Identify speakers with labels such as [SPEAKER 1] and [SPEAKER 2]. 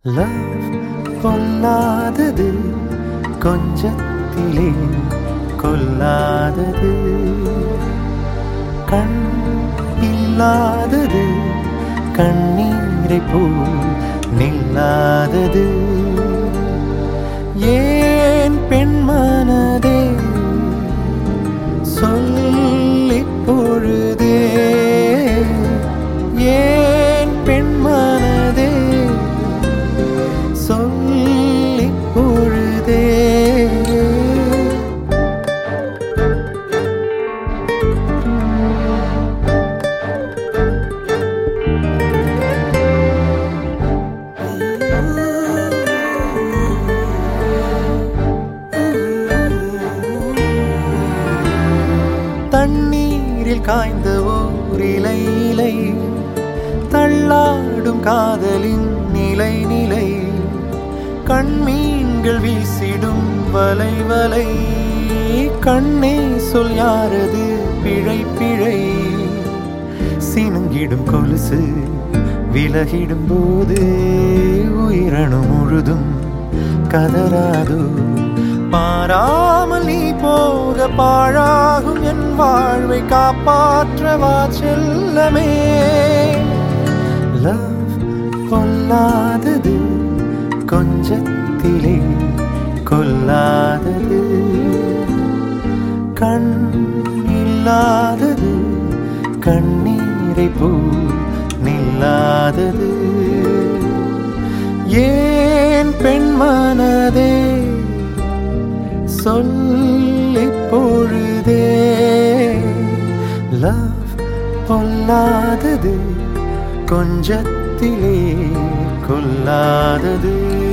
[SPEAKER 1] love பொல்லாதது கொஞ்சத்திலே கொல்லாதது கண் இல்லாதது கண்ணீரை போல் நில்லாதது ஏன் பெண் மனதே சொல்லிப் பொழுதே ஏன் பெண் மனதே சொல்லிப் பொழுதே தண்ணீரில் காய்ந்த ஓர் இலை இலை தள்ளாடும் காதலின் நிலை நிலை கண்மீன்கள் வீசிடும் வலை வலை கண்ணே சொல் யாரது பிழை பிழை சினுங்கிடும் கொலுசு விலகிடும் போது உயிரணு முழுதும் கதறாதோ பாராமல் நீ போக பாழாகும் என் வாழ்வை காப்பாற்றவா செல்லமே லவ் பொல்லாதது கொஞ்சத்திலே கொல்லாதது கண் இல்லாதது கண்ணீரை போ நில்லாதது ஏன் பெண் மனதே சொல்லிப் பொழுதே லவ் பொல்லாதது கொஞ்சத்திலே கொல்லாதது